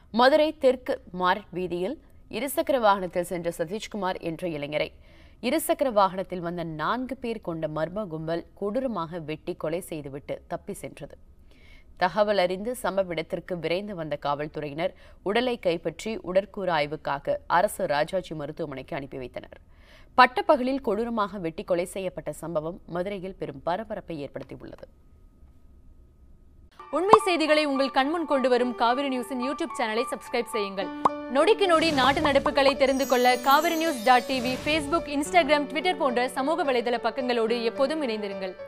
மதுரை தெற்கு மார்ட் வீதியில் இருசக்கர வாகனத்தில் சென்ற சதீஷ்குமார் என்ற இளைஞரை இருசக்கர வாகனத்தில் வந்த நான்கு பேர் கொண்ட மர்ம கும்பல் கொடூரமாக வெட்டி கொலை செய்துவிட்டு தப்பி சென்றது தகவல் அறிந்து சம்பவ இடத்திற்கு விரைந்து வந்த காவல்துறையினர் உடலை கைப்பற்றி உடற்கூறு ஆய்வுக்காக அரசு ராஜாஜி மருத்துவமனைக்கு அனுப்பி வைத்தனர் பட்டப்பகலில் கொடூரமாக வெட்டி கொலை செய்யப்பட்ட சம்பவம் மதுரையில் பெரும் பரபரப்பை ஏற்படுத்தியுள்ளது உண்மை செய்திகளை உங்கள் கண்முன் கொண்டு வரும் காவிரி நியூஸின் யூடியூப் சேனலை சப்ஸ்கிரைப் செய்யுங்கள் நொடிக்கு நொடி நாட்டு நடப்புகளை தெரிந்து கொள்ள Kaveri news dot TV Facebook Instagram Twitter போன்ற சமூக வலைதள பக்கங்களோடு எப்போதும் இணைந்திருங்கள்